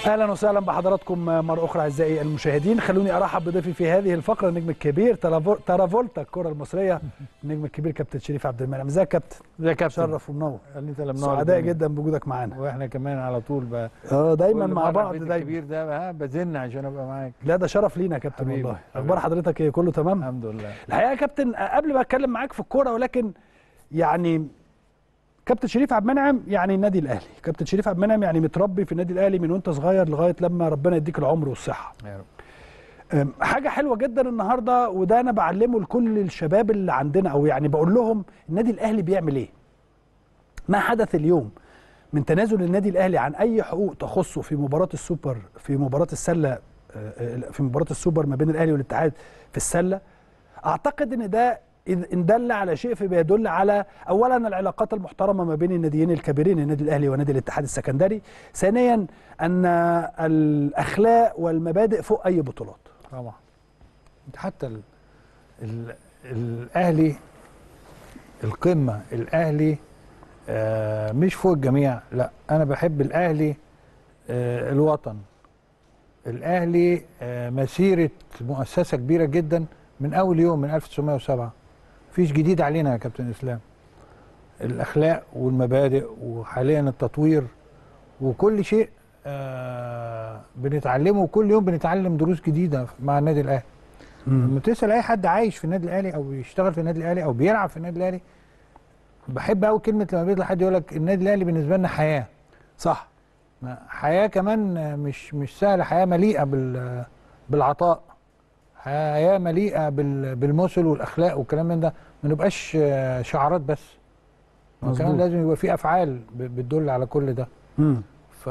اهلا وسهلا بحضراتكم مره اخرى اعزائي المشاهدين خلوني ارحب بضيفي في هذه الفقره النجم الكبير ترافو- ترافولتا الكره المصريه النجم الكبير كابتن شريف عبد المنعم ازيك يا كابتن ازيك يا كابتن شرف ومنور انت اللي منور سعداء الدنيا. جدا بوجودك معانا واحنا كمان على طول بقى اه دايما كل مع مرة بعض البيت دايما الكبير ده ها بزن عشان ابقى معاك لا ده شرف لينا يا كابتن حبيبي، والله حبيبي. اخبار حضرتك ايه كله تمام الحمد لله الحقيقه يا كابتن آه، قبل ما اتكلم معاك في الكوره ولكن يعني كابتن شريف عبد المنعم يعني النادي الاهلي كابتن شريف عبد المنعم يعني متربي في النادي الاهلي من وانت صغير لغايه لما ربنا يديك العمر والصحه يا رب أم، حاجه حلوه جدا النهارده وده انا بعلمه لكل الشباب اللي عندنا او يعني بقول لهم النادي الاهلي بيعمل ايه ما حدث اليوم من تنازل النادي الاهلي عن اي حقوق تخصه في مباراه السوبر في مباراه السله آه، آه، في مباراه السوبر ما بين الاهلي والاتحاد في السله اعتقد ان ده إذ- ان دل على شيء فبيدل على اولا العلاقات المحترمه ما بين الناديين الكبيرين النادي الاهلي ونادي الاتحاد السكندري ثانيا ان الاخلاق والمبادئ فوق اي بطولات طبعا انت حتى ال... ال... الاهلي القمه الاهلي آه مش فوق الجميع لا انا بحب الاهلي آه الوطن الاهلي آه مسيره مؤسسه كبيره جدا من اول يوم من 1907 مفيش جديد علينا يا كابتن اسلام الاخلاق والمبادئ وحاليا التطوير وكل شيء آه بنتعلمه وكل يوم بنتعلم دروس جديده مع النادي الاهلي لما تسال اي حد عايش في النادي الاهلي او بيشتغل في النادي الاهلي او بيلعب في النادي الاهلي بحب قوي كلمه لما بيطلع حد يقول لك النادي الاهلي بالنسبه لنا حياه صح ما- حياه كمان مش مش سهله حياه مليئه بال بالعطاء حياه مليئه بال بالمثل والاخلاق والكلام من ده ما نبقاش آه، شعارات بس ما مظبوط. كمان لازم يبقى في افعال ب- بتدل على كل ده مم. ف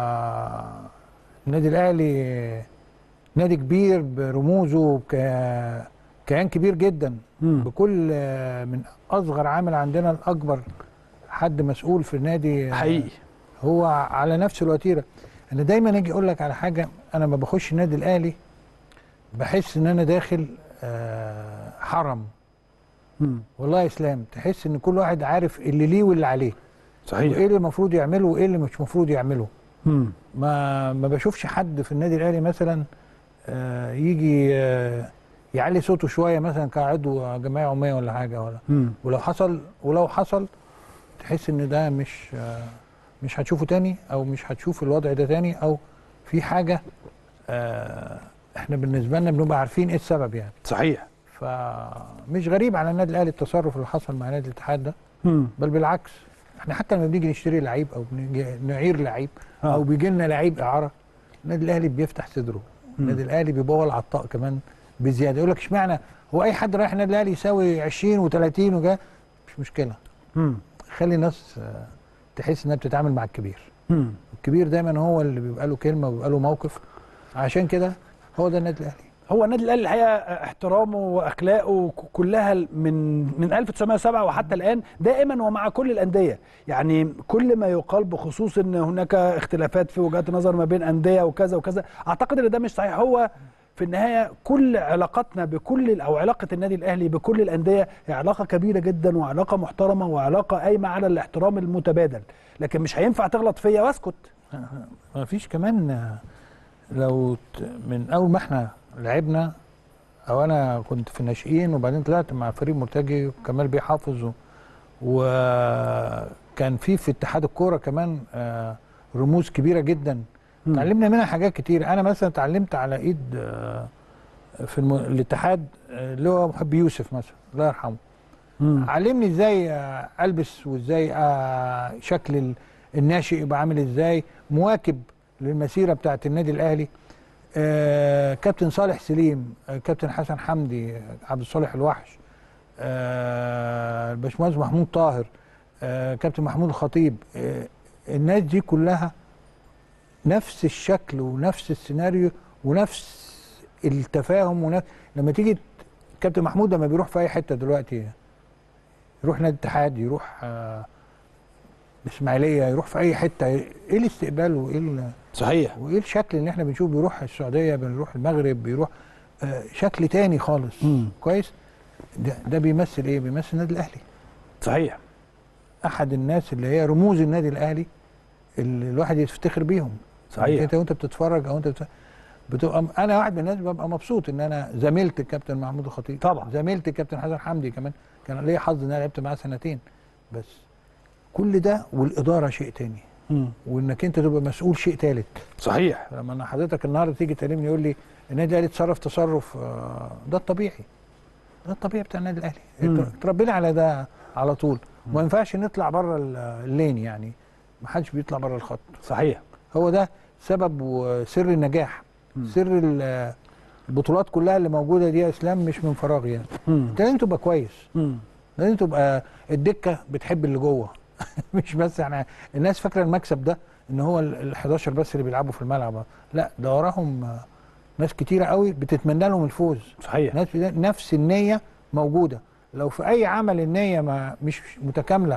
النادي الاهلي نادي كبير برموزه ك... كيان كبير جدا مم. بكل آه، من اصغر عامل عندنا لاكبر حد مسؤول في النادي آه، حقيقي هو على نفس الوتيره انا دايما اجي اقول لك على حاجه انا ما بخش النادي الاهلي بحس ان انا داخل آه، حرم مم. والله يا اسلام تحس ان كل واحد عارف اللي ليه واللي عليه صحيح وايه اللي المفروض يعمله وايه اللي مش المفروض يعمله مم. ما ما بشوفش حد في النادي الاهلي مثلا آه، يجي آه، يعلي صوته شويه مثلا كعضو جمعيه عموميه ولا حاجه ولا مم. ولو حصل ولو حصل تحس ان ده مش آه، مش هتشوفه تاني او مش هتشوف الوضع ده تاني او في حاجه آه، احنا بالنسبه لنا بنبقى عارفين ايه السبب يعني صحيح فمش غريب على النادي الاهلي التصرف اللي حصل مع نادي الاتحاد ده مم. بل بالعكس احنا حتى لما بنيجي نشتري لعيب او بنيجي نعير لعيب آه. او بيجي لنا لعيب اعاره النادي الاهلي بيفتح صدره النادي الاهلي بيبقى العطاء كمان بزياده يقول لك اشمعنى هو اي حد رايح النادي الاهلي يساوي 20 و30 وجا مش مشكله مم. خلي الناس آه، تحس انها بتتعامل مع الكبير مم. الكبير دايما هو اللي بيبقى له كلمه وبيبقى له موقف عشان كده هو ده النادي الاهلي هو النادي الاهلي الحقيقه احترامه واخلاقه ك- كلها من من 1907 وحتى الان دائما ومع كل الانديه يعني كل ما يقال بخصوص ان هناك اختلافات في وجهات النظر ما بين انديه وكذا وكذا اعتقد ان ده مش صحيح هو في النهايه كل علاقتنا بكل ال- او علاقه النادي الاهلي بكل الانديه هي علاقه كبيره جدا وعلاقه محترمه وعلاقه قايمه على الاحترام المتبادل لكن مش هينفع تغلط فيا واسكت ما فيش كمان آه، لو ت- من اول ما احنا لعبنا او انا كنت في الناشئين وبعدين طلعت مع فريق مرتجي وكمال بيحافظ و- وكان في في اتحاد الكوره كمان آه، رموز كبيره جدا مم. اتعلمنا منها حاجات كتير انا مثلا اتعلمت على ايد آه، في الم... الاتحاد آه، اللي هو محب يوسف مثلا الله يرحمه مم. علمني ازاي آه، البس وازاي آه، شكل ال- الناشئ يبقى عامل ازاي مواكب للمسيره بتاعه النادي الاهلي آه، كابتن صالح سليم آه، كابتن حسن حمدي آه، عبد الصالح الوحش آه، الباشمهندس محمود طاهر آه، كابتن محمود الخطيب آه، الناس دي كلها نفس الشكل ونفس السيناريو ونفس التفاهم ونفس لما تيجي كابتن محمود لما بيروح في اي حته دلوقتي يروح نادي الاتحاد يروح آه، الاسماعيليه يروح في اي حته ايه الاستقبال وايه ال- صحيح وايه الشكل اللي احنا بنشوف بيروح السعوديه بنروح المغرب بيروح آه، شكل تاني خالص مم. كويس ده, ده بيمثل ايه بيمثل النادي الاهلي صحيح احد الناس اللي هي رموز النادي الاهلي اللي الواحد يفتخر بيهم صحيح. انت وانت بتتفرج او انت بت... بتبقى انا واحد من الناس ببقى مبسوط ان انا زميلت الكابتن محمود الخطيب طبعا. زميلت الكابتن حسن حمدي كمان كان ليا حظ ان انا لعبت معاه سنتين بس كل ده والاداره شيء تاني مم. وانك انت تبقى مسؤول شيء صحيح صحيح لما انا حضرتك النهارده تيجي تكلمني يقول لي النادي الاهلي اتصرف تصرف آه، ده الطبيعي ده الطبيعي بتاع النادي الاهلي مم. اتربينا على ده على طول وما ينفعش نطلع بره ال- اللين يعني ما حدش بيطلع بره الخط صحيح هو ده سبب وسر النجاح مم. سر ال- البطولات كلها اللي موجوده دي يا اسلام مش من فراغ يعني مم. انت لازم تبقى كويس مم. لازم تبقى الدكه بتحب اللي جوه مش بس احنا الناس فاكره المكسب ده ان هو ال 11 بس اللي بيلعبوا في الملعب لا ده وراهم آه، ناس كتيره قوي بتتمنى لهم الفوز صحيح ناس نفس النيه موجوده لو في اي عمل النيه ما مش متكامله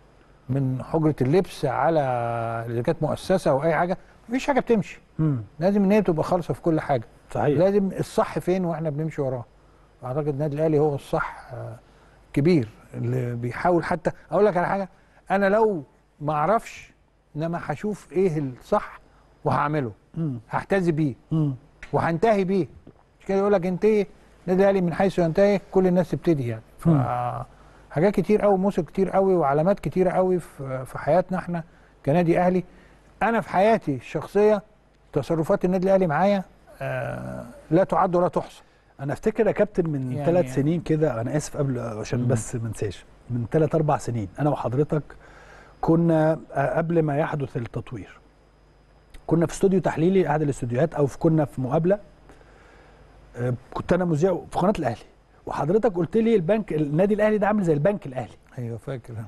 من حجره اللبس على اذا كانت مؤسسه او اي حاجه مفيش حاجه بتمشي مم. لازم النيه تبقى خالصه في كل حاجه صحيح لازم الصح فين واحنا بنمشي وراه اعتقد النادي الاهلي هو الصح آه، كبير اللي بيحاول حتى اقول لك على حاجه انا لو ما اعرفش انما هشوف ايه الصح وهعمله مم. هحتذي بيه مم. وهنتهي بيه مش كده يقول لك انتهي النادي الاهلي من حيث ينتهي كل الناس تبتدي يعني ف حاجات كتير قوي موسم كتير قوي وعلامات كتير قوي في في حياتنا احنا كنادي اهلي انا في حياتي الشخصيه تصرفات النادي الاهلي معايا آه لا تعد ولا تحصى انا افتكر يا كابتن من يعني- ثلاث سنين كده انا اسف قبل عشان مم. بس ما انساش من ثلاث اربع سنين انا وحضرتك كنا آه، قبل ما يحدث التطوير كنا في استوديو تحليلي احد الاستوديوهات او في كنا في مقابله آه، كنت انا مذيع في قناه الاهلي وحضرتك قلت لي البنك النادي الاهلي ده عامل زي البنك الاهلي ايوه فاكر أنا.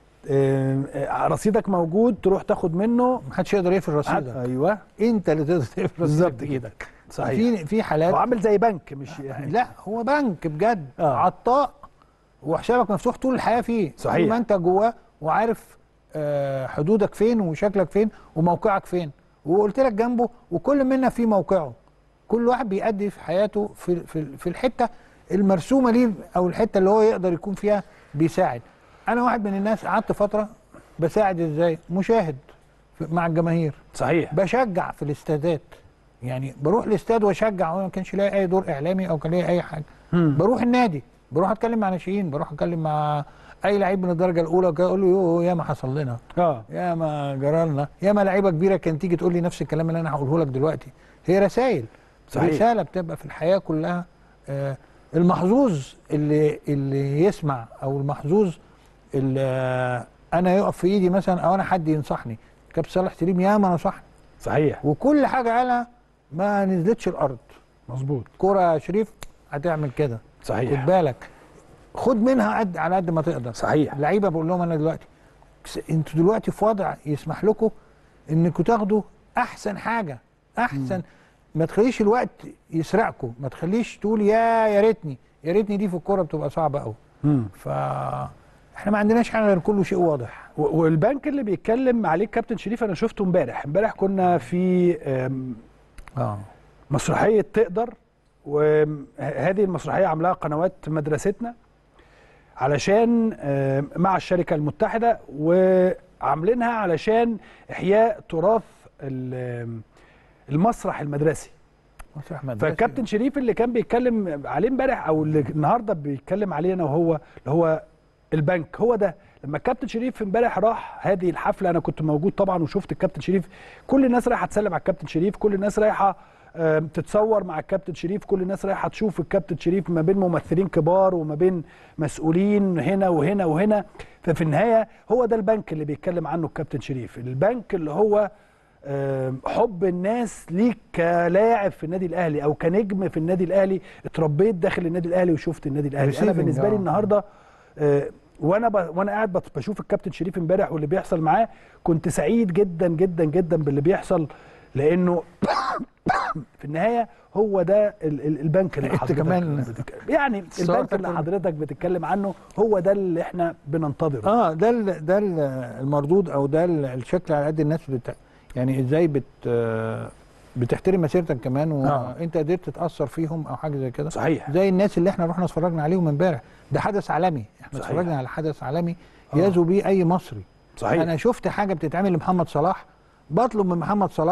آه، آه، رصيدك موجود تروح تاخد منه محدش يقدر يقفل رصيدك ايوه انت اللي تقدر تقفل رصيدك بالظبط بايدك صحيح في في حالات هو عامل زي بنك مش يعني لا هو بنك بجد آه. عطاء وحسابك مفتوح طول الحياه فيه صحيح. طول ما انت جواه وعارف آه، حدودك فين وشكلك فين وموقعك فين وقلت لك جنبه وكل منا في موقعه كل واحد بيأدي في حياته في في في الحته المرسومه ليه او الحته اللي هو يقدر يكون فيها بيساعد انا واحد من الناس قعدت فتره بساعد ازاي مشاهد في- مع الجماهير صحيح بشجع في الاستادات يعني بروح الاستاد واشجع وانا ما كانش لاقي اي دور اعلامي او كان لاقي اي حاجه مم. بروح النادي بروح اتكلم مع ناشئين بروح اتكلم مع اي لعيب من الدرجه الاولى وكده اقول له يوه يا ما حصل لنا اه يا ما جرى لنا يا ما لعيبه كبيره كانت تيجي تقول لي نفس الكلام اللي انا هقوله لك دلوقتي هي رسائل صحيح. رساله بتبقى في الحياه كلها آه المحظوظ اللي اللي يسمع او المحظوظ اللي آه انا يقف في ايدي مثلا او انا حد ينصحني كابتن صالح سليم يا ما نصحني صحيح وكل حاجه قالها ما نزلتش الارض مظبوط كرة يا شريف هتعمل كده صحيح خد بالك خد منها قد على قد ما تقدر صحيح اللعيبه بقول لهم انا دلوقتي بس انتوا دلوقتي في وضع يسمح لكم انكم تاخدوا احسن حاجه احسن ما تخليش الوقت يسرقكم ما تخليش تقول يا يا ريتني يا ريتني دي في الكوره بتبقى صعبه قوي مم. ف احنا ما عندناش حاجه غير كله شيء واضح و- والبنك اللي بيتكلم عليه كابتن شريف انا شفته امبارح امبارح كنا في آم، اه مسرحيه تقدر وهذه المسرحيه عاملاها قنوات مدرستنا علشان آم، مع الشركه المتحده وعاملينها علشان احياء تراث ال- المسرح المدرسي مسرح مدرسي. فالكابتن شريف اللي كان بيتكلم عليه امبارح او اللي النهارده بيتكلم عليه انا وهو اللي هو البنك هو ده لما الكابتن شريف امبارح راح هذه الحفله انا كنت موجود طبعا وشفت الكابتن شريف كل الناس رايحه تسلم على الكابتن شريف كل الناس رايحه آم، تتصور مع الكابتن شريف كل الناس رايحه تشوف الكابتن شريف ما بين ممثلين كبار وما بين مسؤولين هنا وهنا وهنا ففي النهايه هو ده البنك اللي بيتكلم عنه الكابتن شريف البنك اللي هو آم، حب الناس ليك كلاعب في النادي الاهلي او كنجم في النادي الاهلي اتربيت داخل النادي الاهلي وشفت النادي الاهلي انا Receiving، بالنسبه لي آه. النهارده آه، وانا ب... وانا قاعد بت- بشوف الكابتن شريف امبارح واللي بيحصل معاه كنت سعيد جدا جدا جدا باللي بيحصل لانه في النهايه هو ده ال- ال- البنك اللي أنت حضرتك كمان بتك... يعني صورتك البنك اللي كمان. حضرتك بتتكلم عنه هو ده اللي احنا بننتظره اه ده ال ده ال المردود او ده ال- الشكل على قد الناس بت يعني ازاي بت آه، بتحترم مسيرتك كمان آه. وانت قدرت تاثر فيهم او حاجه زي كده صحيح زي الناس اللي احنا رحنا اتفرجنا عليهم امبارح ده حدث عالمي احنا صحيح. اتفرجنا على حدث عالمي آه. يزو بيه اي مصري صحيح انا شفت حاجه بتتعمل لمحمد صلاح بطلب من محمد صلاح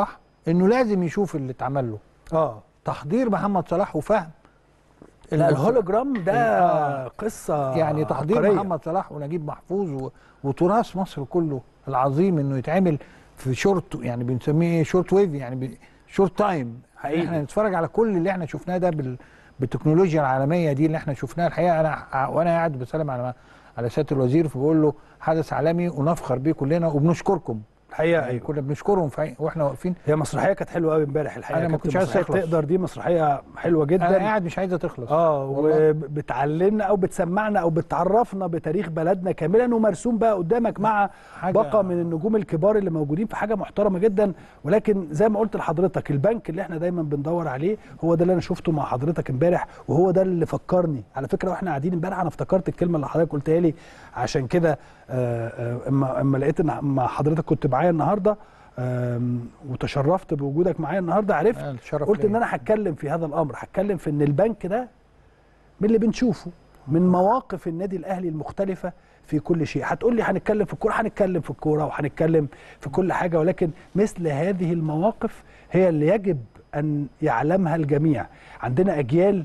انه لازم يشوف اللي اتعمل له اه تحضير محمد صلاح وفهم لا المصر- الهولوجرام ده آه. قصه يعني تحضير عبقرية. محمد صلاح ونجيب محفوظ و... وتراث مصر كله العظيم انه يتعمل في شورت يعني بنسميه ايه شورت ويف يعني ب... شورت تايم حقيقي. احنا نتفرج على كل اللي احنا شفناه ده بال... بالتكنولوجيا العالميه دي اللي احنا شفناها الحقيقه انا وانا قاعد بسلم على على سياده الوزير فبقول له حدث عالمي ونفخر بيه كلنا وبنشكركم الحقيقه يعني ايوه كنا بنشكرهم في... واحنا واقفين هي مسرحيه كانت حلوه قوي امبارح الحقيقه أنا ما كابتن كنتش عايز مسرحية تخلص. تقدر دي مسرحيه حلوه انا جدا قاعد مش عايزه تخلص اه والله. وبتعلمنا او بتسمعنا او بتعرفنا بتاريخ بلدنا كاملا ومرسوم بقى قدامك مع حاجة- باقه من النجوم الكبار اللي موجودين في حاجه محترمه جدا ولكن زي ما قلت لحضرتك البنك اللي احنا دايما بندور عليه هو ده اللي انا شفته مع حضرتك امبارح وهو ده اللي فكرني على فكره واحنا قاعدين امبارح انا افتكرت الكلمه اللي حضرتك قلتها لي عشان كده آه، آه، اما اما لقيت ان مع حضرتك كنت معايا النهارده آم، وتشرفت بوجودك معايا النهارده عرفت آه، الشرف قلت ليا. ان انا هتكلم في هذا الامر هتكلم في ان البنك ده من اللي بنشوفه من مواقف النادي الاهلي المختلفه في كل شيء هتقول لي هنتكلم في الكوره هنتكلم في الكوره وهنتكلم في كل حاجه ولكن مثل هذه المواقف هي اللي يجب ان يعلمها الجميع عندنا اجيال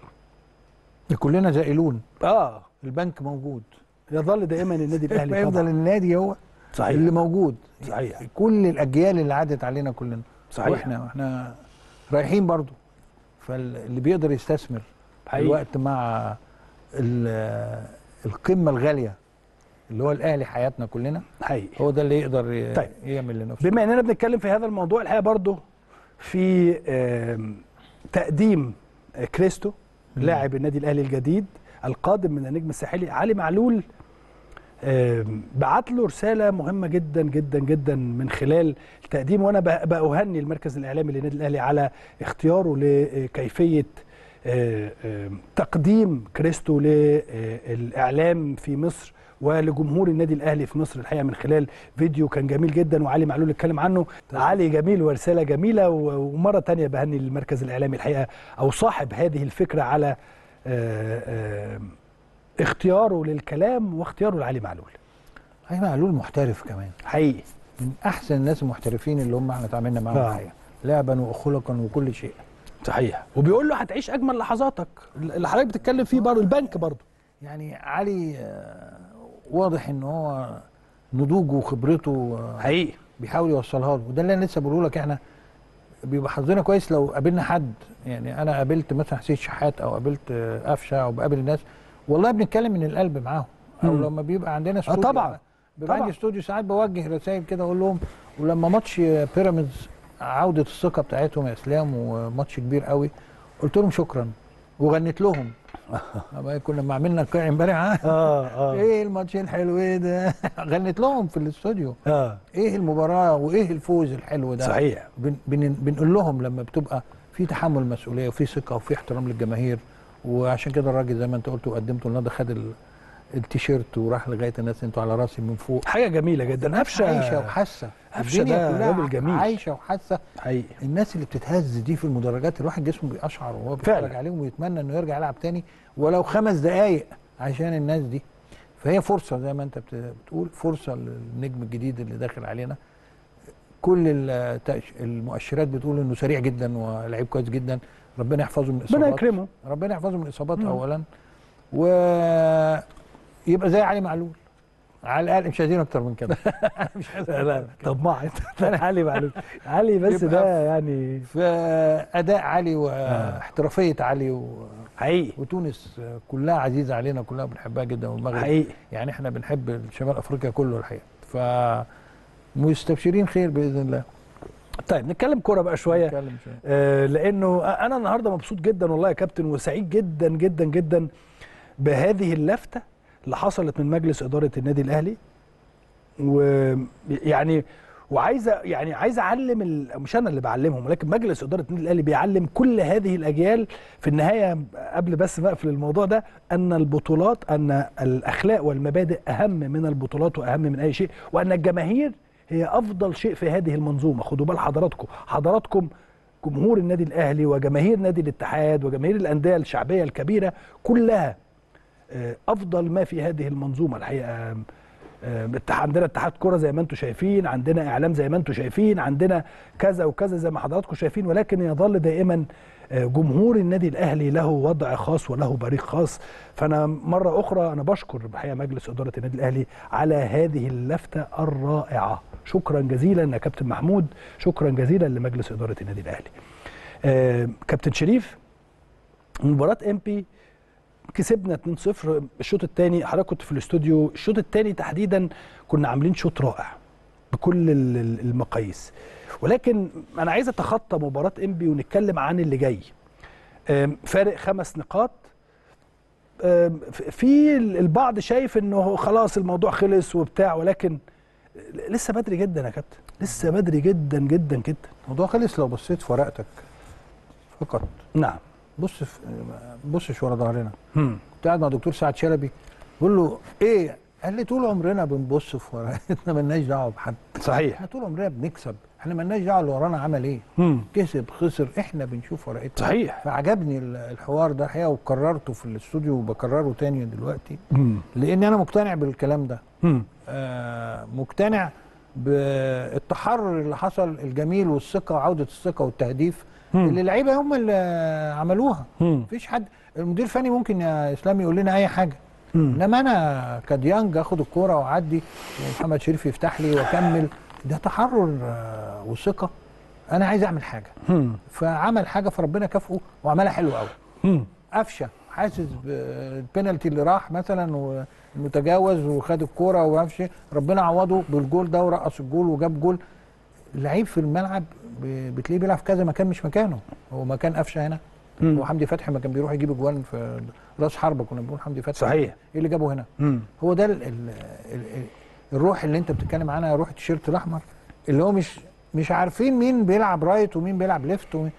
كلنا زائلون اه البنك موجود يظل دائما النادي الاهلي يفضل طبعا النادي هو صحيح اللي موجود صحيح كل الاجيال اللي عدت علينا كلنا صحيح. واحنا واحنا رايحين برضو فاللي بيقدر يستثمر حقيقي. الوقت مع ال- القمه الغاليه اللي هو الاهلي حياتنا كلنا حقيقي هو ده اللي يقدر ي- طيب. يعمل لنفسه بما اننا بنتكلم في هذا الموضوع الحقيقه برضه في آم، تقديم آه، كريستو لاعب النادي الاهلي الجديد القادم من النجم الساحلي علي معلول آم، بعت له رساله مهمه جدا جدا جدا من خلال التقديم وانا ب- باهني المركز الاعلامي للنادي الاهلي على اختياره لكيفيه آه، آم، تقديم كريستو للاعلام في مصر ولجمهور النادي الاهلي في مصر الحقيقه من خلال فيديو كان جميل جدا وعلي معلول اتكلم عنه علي جميل ورساله جميله و- ومره تانية بهني المركز الاعلامي الحقيقه او صاحب هذه الفكره على آه، آه، اختياره للكلام واختياره لعلي معلول هي معلول محترف كمان حقيقي من احسن الناس المحترفين اللي هم احنا اتعاملنا معاهم آه. الحقيقه لعبا وخلقا وكل شيء صحيح وبيقول له هتعيش اجمل لحظاتك اللي حضرتك بتتكلم فيه برضه البنك برضه يعني علي آه، واضح ان هو نضوجه وخبرته آه، حقيقي بيحاول يوصلها له وده اللي انا لسه بقوله لك احنا بيبقى حظنا كويس لو قابلنا حد يعني انا قابلت مثلا حسين شحات او قابلت آه، قفشه او بقابل الناس والله بنتكلم من القلب معاهم او مم. لما بيبقى عندنا اه استوديو طبعا بيبقى طبعا. عندي استوديو ساعات بوجه رسائل كده اقول لهم ولما ماتش بيراميدز عوده الثقه بتاعتهم يا اسلام وماتش كبير قوي قلت لهم شكرا وغنيت لهم أما كنا لما عملنا قاع امبارح اه اه ايه الماتش الحلو ايه ده غنيت لهم في الاستوديو اه ايه المباراه وايه الفوز الحلو ده صحيح بن بن بنقول لهم لما بتبقى في تحمل مسؤوليه وفي ثقه وفي احترام للجماهير وعشان كده الراجل زي ما انت قلت وقدمته النهارده خد ال- التيشيرت وراح لغايه الناس انتوا على راسي من فوق حاجه جميله جدا قفشه عايشه وحاسه قفشة الدنيا ده كلها راجل جميل. عايشه وحاسه حقيقي الناس اللي بتتهز دي في المدرجات الواحد جسمه بيقشعر وهو فعلا. بيتفرج عليهم ويتمنى انه يرجع يلعب تاني ولو خمس دقائق عشان الناس دي فهي فرصه زي ما انت بت- بتقول فرصه للنجم الجديد اللي داخل علينا كل التأش- المؤشرات بتقول انه سريع جدا ولعيب كويس جدا ربنا يحفظه من الاصابات ربنا يكرمه ربنا يحفظه من الاصابات مم. اولا ويبقى زي علي معلول على الاقل مش عايزين اكتر من كده مش عايز لا أكتر لا من كده. طماع انت علي معلول علي بس يبقى ده يعني في اداء علي واحترافيه علي و... حقيقي وتونس كلها عزيزه علينا كلها بنحبها جدا والمغرب حقيقي يعني احنا بنحب شمال افريقيا كله الحقيقه ف مستبشرين خير باذن الله طيب نتكلم كوره بقى شويه نتكلم شويه آه، لانه انا النهارده مبسوط جدا والله يا كابتن وسعيد جدا جدا جدا بهذه اللفته اللي حصلت من مجلس اداره النادي الاهلي ويعني وعايز أ- يعني عايز اعلم ال... مش انا اللي بعلمهم ولكن مجلس اداره النادي الاهلي بيعلم كل هذه الاجيال في النهايه قبل بس ما اقفل الموضوع ده ان البطولات ان الاخلاق والمبادئ اهم من البطولات واهم من اي شيء وان الجماهير هي افضل شيء في هذه المنظومه خدوا بال حضراتكم حضراتكم جمهور النادي الاهلي وجماهير نادي الاتحاد وجماهير الانديه الشعبيه الكبيره كلها آه، افضل ما في هذه المنظومه الحقيقه آه، اتح- عندنا اتحاد كره زي ما انتم شايفين عندنا اعلام زي ما انتم شايفين عندنا كذا وكذا زي ما حضراتكم شايفين ولكن يظل دائما آه، جمهور النادي الاهلي له وضع خاص وله بريق خاص فانا مره اخرى انا بشكر بحقيقه مجلس اداره النادي الاهلي على هذه اللفته الرائعه شكرا جزيلا يا كابتن محمود شكرا جزيلا لمجلس اداره النادي الاهلي آه، كابتن شريف مباراه ام بي كسبنا 2-0 الشوط الثاني حضرتك كنت في الاستوديو الشوط الثاني تحديدا كنا عاملين شوط رائع بكل ال- ال- المقاييس ولكن انا عايز اتخطى مباراه انبي ونتكلم عن اللي جاي أم، فارق خمس نقاط أم، ف- في ال- البعض شايف انه خلاص الموضوع خلص وبتاع ولكن لسه بدري جدا يا كابتن لسه بدري جدا جدا جدا الموضوع خلص لو بصيت في ورقتك فقط نعم بص في بصش ورا ظهرنا هم. كنت قاعد مع دكتور سعد شلبي بقول له ايه قال لي طول عمرنا بنبص في ورقتنا مالناش دعوه بحد صحيح احنا طول عمرنا بنكسب احنا مالناش دعوه اللي ورانا عمل ايه هم. كسب خسر احنا بنشوف ورقتنا صحيح فعجبني ال- الحوار ده الحقيقه وكررته في الاستوديو وبكرره تاني دلوقتي هم. لان انا مقتنع بالكلام ده هم. آه مقتنع بالتحرر اللي حصل الجميل والثقه وعوده الثقه والتهديف هم. اللي اللعيبه هم اللي عملوها هم. مفيش حد المدير الفني ممكن يا اسلام يقول لنا اي حاجه هم. انما انا كديانج اخد الكوره واعدي ومحمد شريف يفتح لي واكمل ده تحرر آه، وثقه انا عايز اعمل حاجه هم. فعمل حاجه فربنا كافئه وعملها حلو قوي هم. قفشه حاسس بالبينالتي اللي راح مثلا وانه تجاوز وخد الكوره وقفشه ربنا عوضه بالجول ده ورقص الجول وجاب جول لعيب في الملعب ب- بتلاقيه بيلعب في كذا مكان مش مكانه هو مكان قفشه هنا هم. هو حمدي فتحي ما كان بيروح يجيب اجوان في راس حربه كنا بنقول حمدي فتحي صحيح. ايه اللي جابه هنا هم. هو ده ال ال ال الروح اللي انت بتتكلم عنها روح التيشيرت الاحمر اللي هو مش مش عارفين مين بيلعب رايت ومين بيلعب ليفت ومين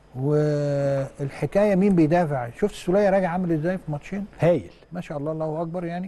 والحكايه مين بيدافع شفت السوليه راجع عامل ازاي في ماتشين هايل ما شاء الله الله اكبر يعني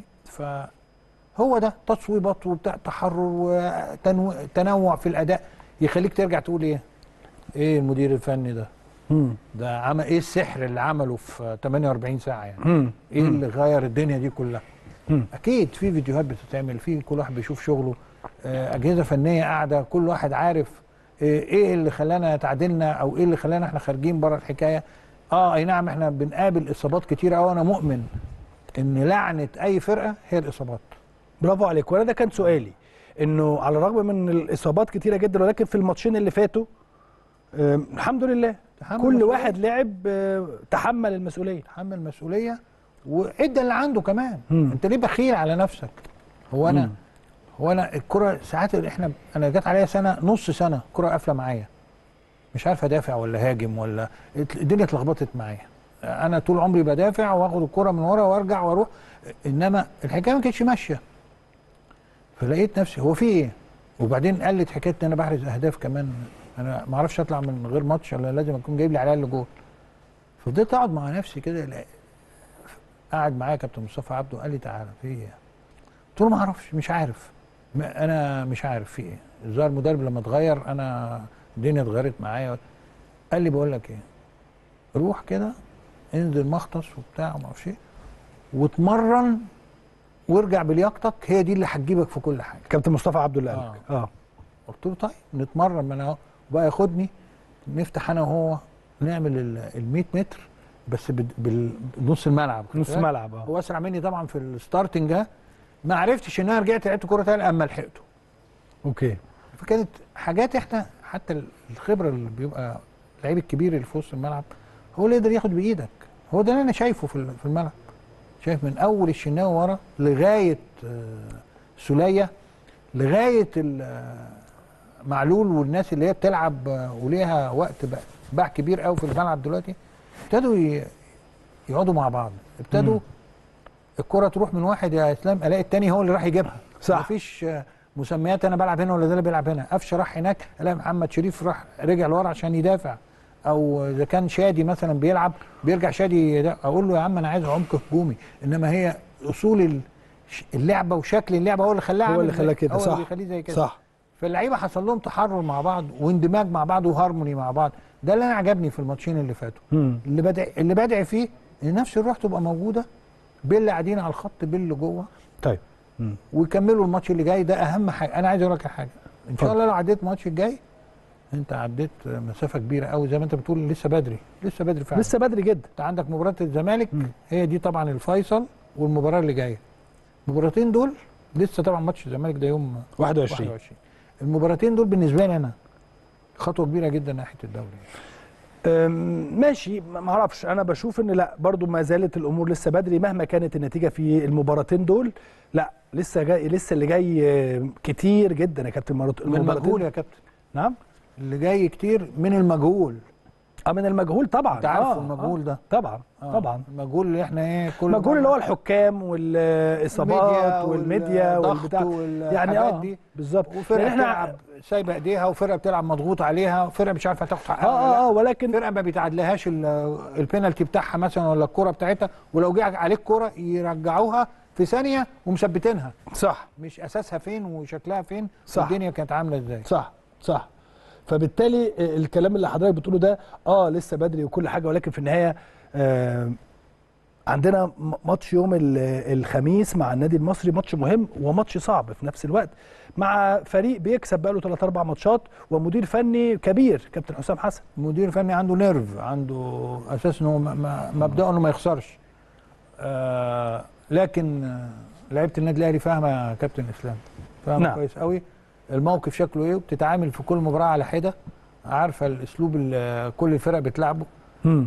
فهو ده تصويبات وبتاع تحرر وتنوع في الاداء يخليك ترجع تقول ايه ايه المدير الفني ده هم. ده عمل ايه السحر اللي عمله في 48 ساعه يعني هم. ايه اللي غير الدنيا دي كلها هم. اكيد في فيديوهات بتتعمل في كل واحد بيشوف شغله آه، اجهزه فنيه قاعده كل واحد عارف آه، ايه اللي خلانا تعادلنا او ايه اللي خلانا احنا خارجين بره الحكايه اه اي نعم احنا بنقابل اصابات كتيره قوي انا مؤمن ان لعنه اي فرقه هي الاصابات برافو عليك وانا ده كان سؤالي انه على الرغم من الاصابات كتيره جدا ولكن في الماتشين اللي فاتوا آم، الحمد لله تحمل كل مسؤولية. واحد لعب آه، تحمل المسؤوليه تحمل مسؤوليه وادى اللي عنده كمان مم. انت ليه بخيل على نفسك هو انا مم. هو انا الكره ساعات احنا انا جت عليا سنه نص سنه الكره قافله معايا مش عارف ادافع ولا هاجم ولا الدنيا اتلخبطت معايا انا طول عمري بدافع واخد الكره من ورا وارجع واروح انما الحكايه ما كانتش ماشيه فلقيت نفسي هو في ايه وبعدين قلت حكايه ان انا بحرز اهداف كمان انا ما اعرفش اطلع من غير ماتش الا لازم اكون جايب لي على الاقل جول فضلت اقعد مع نفسي كده لا- قعد معايا كابتن مصطفى عبده قال لي تعالى في ايه قلت له ما اعرفش مش عارف ما- انا مش عارف في ايه الظاهر المدرب لما اتغير انا الدنيا اتغيرت معايا قال لي بقول لك ايه روح كده انزل مختص وبتاع وما اعرفش ايه واتمرن وارجع بلياقتك هي دي اللي هتجيبك في كل حاجه كابتن مصطفى عبد الله قال آه. لك اه قلت له طيب نتمرن ما انا اهو بقى ياخدني نفتح انا وهو نعمل ال 100 متر بس بال- بنص الملعب خد نص بالك؟ ملعب اه هو اسرع مني طبعا في الستارتنج ده ما عرفتش ان انا رجعت لعبت كوره تاني اما لحقته اوكي فكانت حاجات احنا حتى الخبره اللي بيبقى اللعيب الكبير اللي في وسط الملعب هو اللي يقدر ياخد بايدك هو ده اللي انا شايفه في ال- في الملعب شايف من اول الشناوي ورا لغايه آه، سوليه لغايه ال- آه، معلول والناس اللي هي بتلعب آه، وليها وقت بقى باع كبير قوي في الملعب دلوقتي ابتدوا ي- يقعدوا مع بعض ابتدوا مم. الكره تروح من واحد يا اسلام الاقي التاني هو اللي راح يجيبها صح. مفيش آه، مسميات انا بلعب هنا ولا ده اللي بيلعب هنا قفشه راح هناك الاقي محمد شريف راح رجع لورا عشان يدافع او اذا كان شادي مثلا بيلعب بيرجع شادي يدا- اقول له يا عم انا عايز عمق هجومي انما هي اصول ال- ش- اللعبه وشكل اللعبه هو اللي خلاها هو عامل اللي زي- خلاه كده هو صح اللي بيخليه زي كده صح فاللعيبه حصل لهم تحرر مع بعض واندماج مع بعض وهارموني مع بعض ده اللي انا عجبني في الماتشين اللي فاتوا مم. اللي بدعي اللي بدعي فيه ان نفس الروح تبقى موجوده باللي قاعدين على الخط باللي جوه طيب مم. ويكملوا الماتش اللي جاي ده اهم حاجه انا عايز اقول لك على حاجه ان اتفضل. شاء الله لو عديت الماتش الجاي انت عديت مسافه كبيره قوي زي ما انت بتقول لسه بدري لسه بدري فعلا لسه بدري جدا انت عندك مباراه الزمالك مم. هي دي طبعا الفيصل والمباراه اللي جايه المباراتين دول لسه طبعا ماتش الزمالك ده يوم 21 21 المباراتين دول بالنسبه لي انا خطوه كبيره جدا ناحيه الدوري أم، ماشي ما ما اعرفش انا بشوف ان لا برضو ما زالت الامور لسه بدري مهما كانت النتيجه في المباراتين دول لا لسه جاي لسه اللي جاي آه، كتير جدا يا كابتن مرات- من المباراتين المجهول يا كابتن نعم اللي جاي كتير من المجهول اه من المجهول طبعا انت عارف آه، المجهول آه، ده طبعا آه، طبعا المجهول اللي احنا ايه كل المجهول اللي مرة- هو الحكام والاصابات والميديا والبتاع يعني اه دي بالظبط وفرقه لأن احنا بتلعب سايبه ايديها وفرقه بتلعب مضغوط عليها وفرقه مش عارفه تاخد حقها اه ولا لا. اه اه ولكن فرقه ما بيتعادلهاش ال- البينالتي بتاعها مثلا ولا الكره بتاعتها ولو جه عليك كره يرجعوها في ثانيه ومثبتينها صح مش اساسها فين وشكلها فين صح. والدنيا كانت عامله ازاي صح صح فبالتالي آه، الكلام اللي حضرتك بتقوله ده اه لسه بدري وكل حاجه ولكن في النهايه آه عندنا م- ماتش يوم ال- الخميس مع النادي المصري ماتش مهم وماتش صعب في نفس الوقت مع فريق بيكسب بقاله 3 4 ماتشات ومدير فني كبير كابتن حسام حسن مدير فني عنده نيرف عنده اساس انه م- م- مبداه انه ما يخسرش آه لكن آه، لعيبه النادي الاهلي فاهمه يا كابتن اسلام فاهمه نعم. نعم. كويس قوي الموقف شكله ايه وبتتعامل في كل مباراه على حده عارفه الاسلوب اللي كل الفرق بتلعبه امم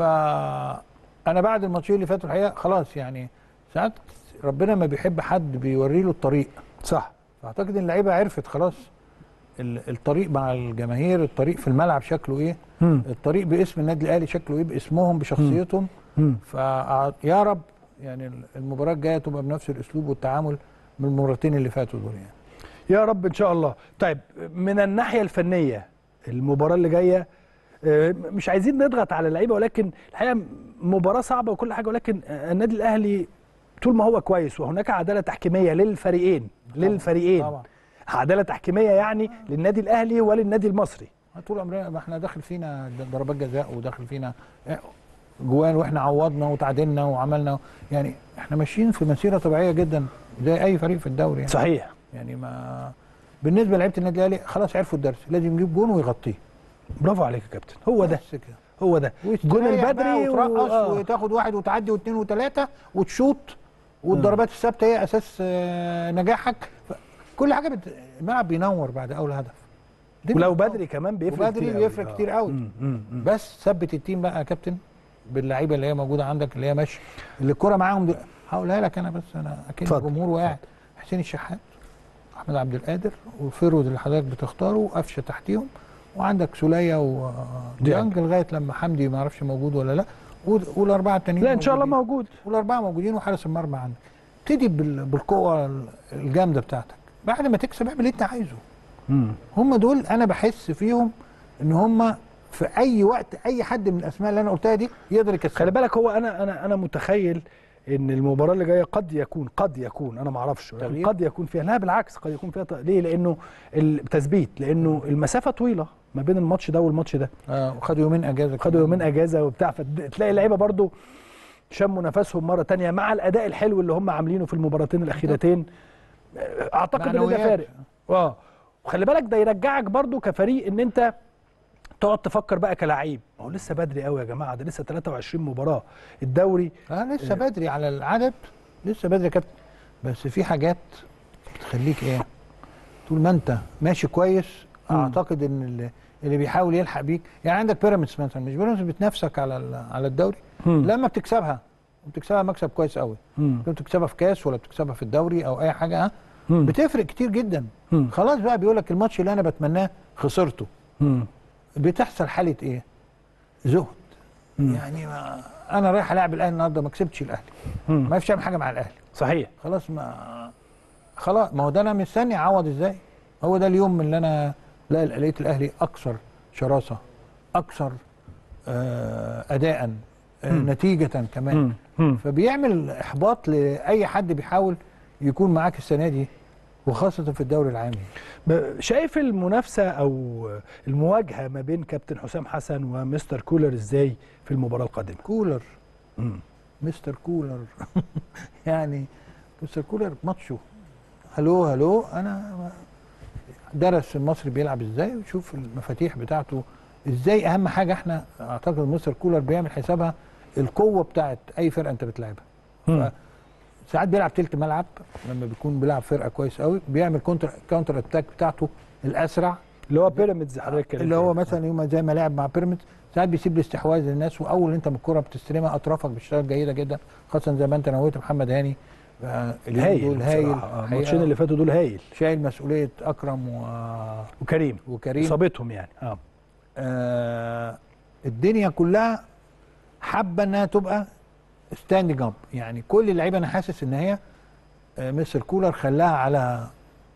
فانا بعد الماتشين اللي فاتوا الحقيقه خلاص يعني ساعات ربنا ما بيحب حد بيوري له الطريق صح فاعتقد ان اللعيبه عرفت خلاص ال- الطريق مع الجماهير الطريق في الملعب شكله ايه امم الطريق باسم النادي الاهلي شكله ايه باسمهم بشخصيتهم امم فيا رب يعني المباراه الجايه تبقى بنفس الاسلوب والتعامل من المرتين اللي فاتوا دول يعني يا رب ان شاء الله طيب من الناحيه الفنيه المباراه اللي جايه آه، مش عايزين نضغط على اللعيبه ولكن الحقيقه مباراه صعبه وكل حاجه ولكن آه، النادي الاهلي طول ما هو كويس وهناك عداله تحكيميه للفريقين للفريقين طبعا عداله تحكيميه يعني للنادي الاهلي وللنادي المصري طول عمرنا ما احنا داخل فينا ضربات جزاء وداخل فينا جوان واحنا عوضنا وتعادلنا وعملنا يعني احنا ماشيين في مسيره طبيعيه جدا زي اي فريق في الدوري يعني, صحيح يعني ما بالنسبه لعيبه النادي الاهلي خلاص عرفوا الدرس لازم يجيب جون ويغطيه برافو عليك يا كابتن هو ده بس كده هو ده جون وتريح البدري بقى وترقص آه. وتاخد واحد وتعدي واثنين وثلاثه وتشوط والضربات الثابته هي اساس آه، نجاحك ف- كل حاجه بت... الملعب بينور بعد اول هدف دي ولو بتنور. بدري كمان بيفرق وبدري كتير قوي. بيفرق آه. كتير قوي. مم، مم، مم. بس ثبت التيم بقى يا كابتن باللعيبه اللي هي موجوده عندك اللي هي ماشيه اللي الكوره معاهم دل... هقولها لك انا بس انا اكيد اتفضل. الجمهور وقاعد حسين الشحات احمد عبد القادر والفيرود اللي حضرتك بتختاره وقفشه تحتيهم وعندك سوليه وديانج لغايه لما حمدي ما اعرفش موجود ولا لا وال- والاربعه التانيين لا ان شاء الله موجودين. موجود والاربعه موجودين وحارس المرمى عندك ابتدي بال- بالقوه الجامده بتاعتك بعد ما تكسب اعمل اللي انت عايزه مم. هم دول انا بحس فيهم ان هم في اي وقت اي حد من الاسماء اللي انا قلتها دي يقدر يكسب خلي بالك هو انا انا انا متخيل ان المباراه اللي جايه قد يكون قد يكون انا ما اعرفش ولكن تغيير؟ قد يكون فيها لا بالعكس قد يكون فيها ت- ليه لانه التثبيت لانه المسافه طويله ما بين الماتش ده والماتش ده آه وخدوا يومين اجازه خدوا كمان. يومين اجازه وبتاع فتلاقي اللعيبه برضو شموا نفسهم مره تانية مع الاداء الحلو اللي هم عاملينه في المباراتين الاخيرتين اعتقد ان ده معنويات. فارق اه وخلي بالك ده يرجعك برضو كفريق ان انت تقعد تفكر بقى كلاعب ما هو لسه بدري قوي يا جماعه ده لسه 23 مباراه الدوري آه لسه بدري على العدد لسه بدري يا كابتن بس في حاجات بتخليك ايه طول ما انت ماشي كويس مم. اعتقد ان اللي, اللي بيحاول يلحق بيك يعني عندك بيراميدز مثلا مش بيراميدز بتنافسك على ال- على الدوري مم. لما بتكسبها وبتكسبها مكسب كويس قوي مم. لما بتكسبها في كاس ولا بتكسبها في الدوري او اي حاجه ها مم. بتفرق كتير جدا مم. خلاص بقى بيقول لك الماتش اللي انا بتمناه خسرته مم. بتحصل حاله ايه زهد مم. يعني ما انا رايح العب الاهلي النهارده ما كسبتش الاهلي مم. ما فيش اعمل حاجه مع الاهلي صحيح خلاص ما خلاص ما هو ده انا مستني اعوض ازاي هو ده اليوم اللي انا لا لقيت الاهلي اكثر شراسه اكثر آه اداء آه مم. نتيجه كمان مم. مم. فبيعمل احباط لاي حد بيحاول يكون معاك السنه دي وخاصه في الدوري العام ب- شايف المنافسه او المواجهه ما بين كابتن حسام حسن ومستر كولر ازاي في المباراه القادمه كولر مم. مستر كولر يعني مستر كولر ماتشه هلو هلو انا درس المصري بيلعب ازاي وشوف المفاتيح بتاعته ازاي اهم حاجه احنا اعتقد مستر كولر بيعمل حسابها القوه بتاعت اي فرقه انت بتلعبها مم. ساعات بيلعب تلت ملعب لما بيكون بيلعب فرقه كويس قوي بيعمل كونتر كاونتر اتاك بتاعته الاسرع اللي هو بيراميدز حضرتك اللي هو مثلا يوم زي ما لعب مع بيراميدز ساعات بيسيب الاستحواذ للناس واول انت من الكوره بتستلمها اطرافك بتشتغل جيده جدا خاصه زي ما انت نويت محمد هاني آه، اليومين هايل دول هايل بصراحة. آه، حقيقة الماتشين اللي فاتوا دول هايل شايل مسؤوليه اكرم و... وكريم وكريم اصابتهم يعني اه آه الدنيا كلها حابه انها تبقى ستاند جامب يعني كل اللعيبه انا حاسس ان هي آه مستر كولر خلاها على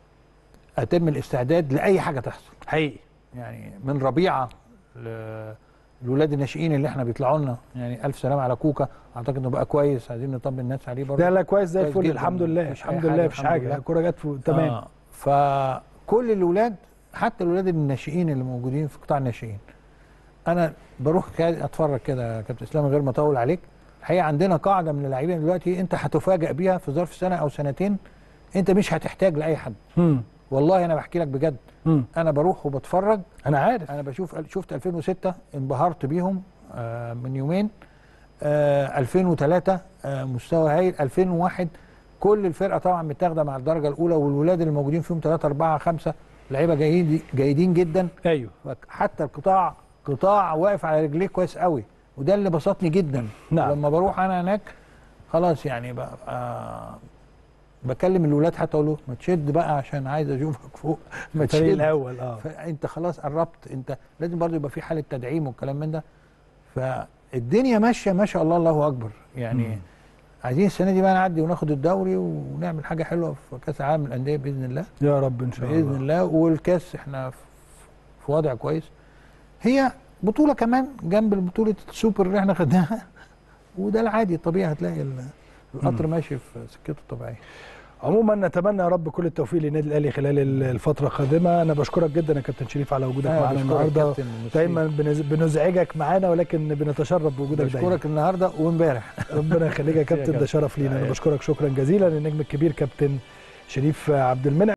اتم الاستعداد لاي حاجه تحصل حقيقي يعني من ربيعه ل- الولاد الناشئين اللي احنا بيطلعوا لنا يعني الف سلام على كوكا اعتقد انه بقى كويس عايزين نطمن الناس عليه برضه لا لا كويس زي كويس الفل جداً. الحمد لله مفيش أي الحمد حاجة، لله مفيش الحمد حاجه لله. الكوره جت فوق تمام آه فكل الاولاد حتى الاولاد الناشئين اللي موجودين في قطاع الناشئين انا بروح كده اتفرج كده يا كابتن اسلام من غير ما اطول عليك الحقيقه عندنا قاعده من اللاعبين دلوقتي انت هتفاجئ بيها في ظرف سنه او سنتين انت مش هتحتاج لاي حد مم. والله انا بحكي لك بجد مم. انا بروح وبتفرج انا عارف انا بشوف شفت 2006 انبهرت بيهم آه من يومين آه 2003 آه مستوى هايل 2001 كل الفرقه طبعا متاخده مع الدرجه الاولى والولاد اللي موجودين فيهم 3 4 5 لعيبه جيدين جيدين جدا ايوه حتى القطاع قطاع واقف على رجليه كويس قوي وده اللي بسطني جدا نعم. لما بروح انا هناك خلاص يعني بقى آه بكلم الولاد حتى اقول له ما تشد بقى عشان عايز اشوفك فوق ما الفريق تشد الاول اه فانت خلاص قربت انت لازم برضو يبقى في حاله تدعيم والكلام من ده فالدنيا ماشيه ما شاء الله الله اكبر يعني مم. عايزين السنه دي بقى نعدي وناخد الدوري ونعمل حاجه حلوه في كاس العالم للانديه باذن الله يا رب ان شاء باذن الله الله والكاس احنا في في وضع كويس هي بطوله كمان جنب البطوله السوبر اللي احنا خدناها وده العادي الطبيعي هتلاقي ال- القطر ماشي في سكته الطبيعيه عموما نتمنى يا رب كل التوفيق للنادي الاهلي خلال ال- الفتره القادمه انا بشكرك جدا يا كابتن شريف على وجودك أنا معانا بشكرك النهارده كابتن ميرسي. دايما بنز- بنزعجك معانا ولكن بنتشرف بوجودك دايما بشكرك النهارده وامبارح ربنا يخليك يا كابتن ده كابتن. شرف لينا انا أيوة. بشكرك شكرا جزيلا النجم الكبير كابتن شريف عبد المنعم